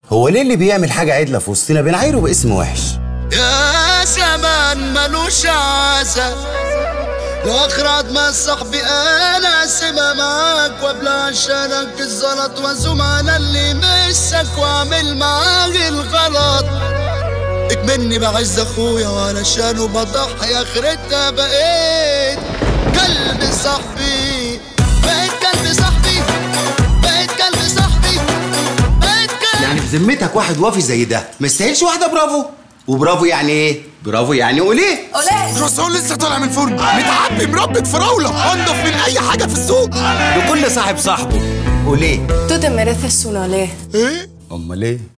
هو ليه اللي بيعمل حاجه عدله في وسطنا بنعايره باسم وحش يا زمان ملوش عزة لو اخرج مع صاحبي انا سيبها معاك وابلع عشانك الزلط وازوم على اللي مسك واعمل معاه الغلط اكمني بعز اخويا وعلشانه بضحي اخرتها بقيت قلب صاحبي بقيت قلب صاحبي بقيت قلب صاحبي بقيت قلب يعني في ذمتك واحد وافي زي ده ما يستاهلش واحده برافو وبرافو يعني ايه برافو يعني قوليه الرسول لسه طالع من الفرن متعبي مربى فراوله انضف من اي حاجه في السوق لكل صاحب صاحبه قوليه Tú te mereces una ley. ايه امال ايه